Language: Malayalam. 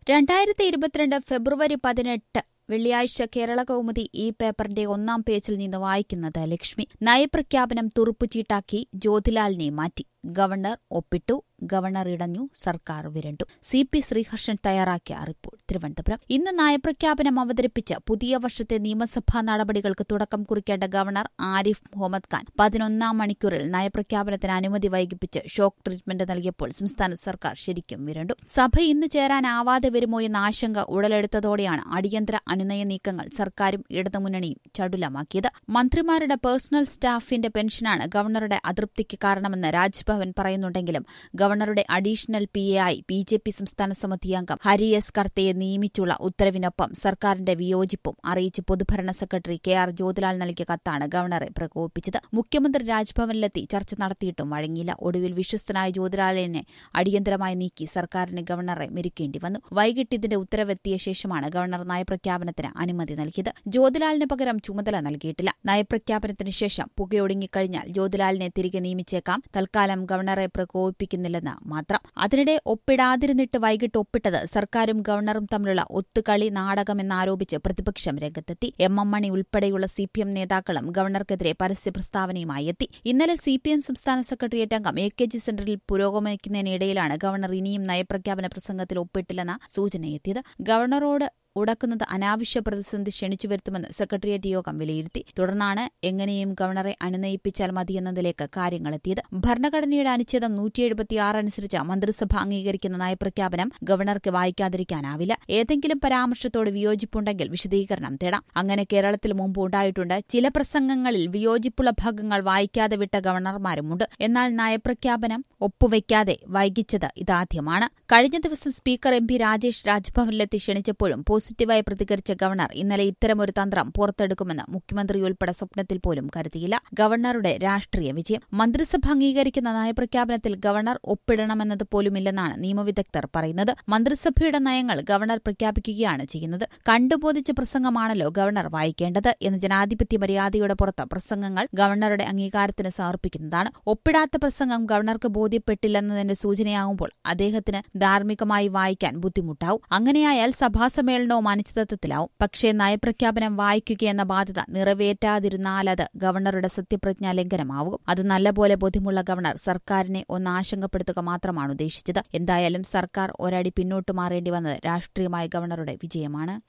രണ്ടായിരത്തി ഇരുപത്തിരണ്ട് ഫെബ്രുവരി പതിനെട്ട് വെള്ളിയാഴ്ച കേരള കൗമുദി ഈ പേപ്പറിന്റെ ഒന്നാം പേജിൽ നിന്ന് വായിക്കുന്നത് ലക്ഷ്മി നയപ്രഖ്യാപനം തുറുപ്പുചീട്ടാക്കി ജ്യോതിലാലിനെ മാറ്റി ഗവർണർ ഒപ്പിട്ടു ഗവർണർ ഇടഞ്ഞു സർക്കാർ വിരണ്ടു സി പി ശ്രീഹർഷൻ തയ്യാറാക്കിയ റിപ്പോർട്ട് തിരുവനന്തപുരം ഇന്ന് നയപ്രഖ്യാപനം അവതരിപ്പിച്ച പുതിയ വർഷത്തെ നിയമസഭാ നടപടികൾക്ക് തുടക്കം കുറിക്കേണ്ട ഗവർണർ ആരിഫ് മുഹമ്മദ് ഖാൻ പതിനൊന്നാം മണിക്കൂറിൽ നയപ്രഖ്യാപനത്തിന് അനുമതി വൈകിപ്പിച്ച് ഷോക്ക് ട്രീറ്റ്മെന്റ് നൽകിയപ്പോൾ സംസ്ഥാന സർക്കാർ ശരിക്കും വിരണ്ടു സഭ ഇന്ന് ചേരാനാവാതെ വരുമോ എന്ന ആശങ്ക ഉടലെടുത്തതോടെയാണ് അടിയന്തര അനുനയ നീക്കങ്ങൾ സർക്കാരും ഇടതുമുന്നണിയും ചടുലമാക്കിയത് മന്ത്രിമാരുടെ പേഴ്സണൽ സ്റ്റാഫിന്റെ പെൻഷനാണ് ഗവർണറുടെ അതൃപ്തിക്ക് കാരണമെന്ന് രാജ്ഭവൻ പറയുന്നുണ്ടെങ്കിലും ഗവർണറുടെ അഡീഷണൽ പി എ ആയി ബി ജെ പി സംസ്ഥാന സമിതി അംഗം ഹരി എസ് കർത്തയെ നിയമിച്ചുള്ള ഉത്തരവിനൊപ്പം സർക്കാരിന്റെ വിയോജിപ്പും അറിയിച്ച് പൊതുഭരണ സെക്രട്ടറി കെ ആർ ജ്യോതിലാൽ നൽകിയ കത്താണ് ഗവർണറെ പ്രകോപിപ്പിച്ചത് മുഖ്യമന്ത്രി രാജ്ഭവനിലെത്തി ചർച്ച നടത്തിയിട്ടും വഴങ്ങിയില്ല ഒടുവിൽ വിശ്വസ്തനായ ജ്യോതിലാലിനെ അടിയന്തരമായി നീക്കി സർക്കാരിന് ഗവർണറെ മെരുക്കേണ്ടി വന്നു വൈകിട്ട് ഇതിന്റെ ഉത്തരവെത്തിയ ശേഷമാണ് ഗവർണർ നയപ്രഖ്യാപനത്തിന് അനുമതി നൽകിയത് ജ്യോതിലാലിന് പകരം ചുമതല നൽകിയിട്ടില്ല നയപ്രഖ്യാപനത്തിന് ശേഷം പുകയൊടുങ്ങിക്കഴിഞ്ഞാൽ ജ്യോതിലാലിനെ തിരികെ നിയമിച്ചേക്കാം തൽക്കാലം ഗവർണറെ പ്രകോപിപ്പിക്കുന്നില്ലെന്ന് മാത്രം അതിനിടെ ഒപ്പിടാതിരുന്നിട്ട് വൈകിട്ട് ഒപ്പിട്ടത് സർക്കാരും ഗവർണറും തമ്മിലുള്ള ഒത്തുകളി നാടകമെന്നാരോപിച്ച് പ്രതിപക്ഷം രംഗത്തെത്തി എം എം മണി ഉൾപ്പെടെയുള്ള സി പി എം നേതാക്കളും ഗവർണർക്കെതിരെ പരസ്യ പ്രസ്താവനയുമായി എത്തി ഇന്നലെ സി പി എം സംസ്ഥാന സെക്രട്ടേറിയറ്റ് അംഗം എ കെ ജി സെന്ററിൽ പുരോഗമിക്കുന്നതിനിടയിലാണ് ഗവർണർ ഇനിയും നയപ്രഖ്യാപന പ്രസംഗത്തിൽ ഒപ്പിട്ടില്ലെന്ന സൂചനയെത്തിയത് ഗവർണറോട് ഉടക്കുന്നത് അനാവശ്യ പ്രതിസന്ധി ക്ഷണിച്ചു വരുത്തുമെന്ന് സെക്രട്ടേറിയറ്റ് യോഗം വിലയിരുത്തി തുടർന്നാണ് എങ്ങനെയും ഗവർണറെ അനുനയിപ്പിച്ചാൽ മതിയെന്നതിലേക്ക് കാര്യങ്ങളെത്തിയത് ഭരണഘടനയുടെ അനുച്ഛേദം നൂറ്റി എഴുപത്തിയാറ് അനുസരിച്ച് മന്ത്രിസഭ അംഗീകരിക്കുന്ന നയപ്രഖ്യാപനം ഗവർണർക്ക് വായിക്കാതിരിക്കാനാവില്ല ഏതെങ്കിലും പരാമർശത്തോട് വിയോജിപ്പുണ്ടെങ്കിൽ വിശദീകരണം തേടാം അങ്ങനെ കേരളത്തിൽ മുമ്പ് ഉണ്ടായിട്ടുണ്ട് ചില പ്രസംഗങ്ങളിൽ വിയോജിപ്പുള്ള ഭാഗങ്ങൾ വായിക്കാതെ വിട്ട ഗവർണർമാരുമുണ്ട് എന്നാൽ നയപ്രഖ്യാപനം ഒപ്പുവയ്ക്കാതെ വൈകിച്ചത് ഇതാദ്യമാണ് കഴിഞ്ഞ ദിവസം സ്പീക്കർ എം പി രാജേഷ് രാജ്ഭവനിലെത്തി ക്ഷണിച്ചപ്പോഴും പോസിറ്റീവായി പ്രതികരിച്ച ഗവർണർ ഇന്നലെ ഇത്തരമൊരു തന്ത്രം പുറത്തെടുക്കുമെന്ന് മുഖ്യമന്ത്രി ഉൾപ്പെടെ സ്വപ്നത്തിൽ പോലും കരുതിയില്ല ഗവർണറുടെ രാഷ്ട്രീയ വിജയം മന്ത്രിസഭ അംഗീകരിക്കുന്ന നയപ്രഖ്യാപനത്തിൽ ഗവർണർ ഒപ്പിടണമെന്നത് പോലുമില്ലെന്നാണ് നിയമവിദഗ്ധർ പറയുന്നത് മന്ത്രിസഭയുടെ നയങ്ങൾ ഗവർണർ പ്രഖ്യാപിക്കുകയാണ് ചെയ്യുന്നത് കണ്ടുബോധിച്ച പ്രസംഗമാണല്ലോ ഗവർണർ വായിക്കേണ്ടത് എന്ന ജനാധിപത്യ മര്യാദയുടെ പുറത്ത് പ്രസംഗങ്ങൾ ഗവർണറുടെ അംഗീകാരത്തിന് സമർപ്പിക്കുന്നതാണ് ഒപ്പിടാത്ത പ്രസംഗം ഗവർണർക്ക് ബോധ്യപ്പെട്ടില്ലെന്നതിന്റെ സൂചനയാകുമ്പോൾ അദ്ദേഹത്തിന് ധാർമ്മികമായി വായിക്കാൻ ബുദ്ധിമുട്ടാവും അങ്ങനെയായാൽ സഭാസമ്മേളനവും അനിശ്ചിതത്വത്തിലാവും പക്ഷേ നയപ്രഖ്യാപനം വായിക്കുകയെന്ന ബാധ്യത നിറവേറ്റാതിരുന്നാലത് ഗവർണറുടെ സത്യപ്രതിജ്ഞാ ലംഘനമാവും അത് നല്ലപോലെ ബോധ്യമുള്ള ഗവർണർ സർക്കാരിനെ ഒന്ന് ആശങ്കപ്പെടുത്തുക മാത്രമാണ് ഉദ്ദേശിച്ചത് എന്തായാലും സർക്കാർ ഒരടി പിന്നോട്ട് മാറേണ്ടി വന്നത് രാഷ്ട്രീയമായ ഗവർണറുടെ വിജയമാണ്